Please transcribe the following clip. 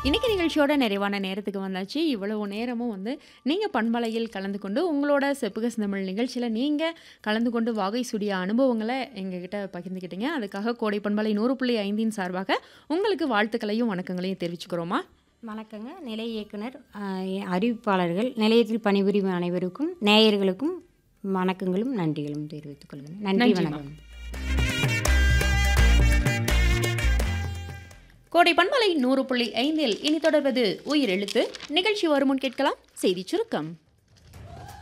இன்னைக்கு நிகழ்ச்சியோட நிறைவான நேரத்துக்கு வந்தாச்சு இவ்வளவு நேரமும் வந்து நீங்கள் பண்பலையில் கலந்து கொண்டு உங்களோட செப்புக தமிழ் நிகழ்ச்சியில் நீங்கள் கலந்து கொண்டு வாகை சுடிய அனுபவங்களை எங்ககிட்ட பகிர்ந்துக்கிட்டீங்க அதுக்காக கோடை பண்பலை நூறு புள்ளி ஐந்தின் சார்பாக உங்களுக்கு வாழ்த்துக்களையும் வணக்கங்களையும் தெரிவிச்சுக்கிறோமா வணக்கங்க நிலைய இயக்குனர் ஆஹ், அறிவிப்பாளர்கள் நிலையத்தில் பணிபுரியும் அனைவருக்கும் நேயர்களுக்கும் வணக்கங்களும் நன்றிகளும் தெரிவித்துக் கொள்கிறேன் நன்றி நன்றிம்மா. வணக்கம் கோடை பண்பலை நூறு புள்ளி ஐந்தில் இனி தொடர்வது உயிர் எழுத்து நிகழ்ச்சி வருமுன் கேட்கலாம் செய்தி சுருக்கம்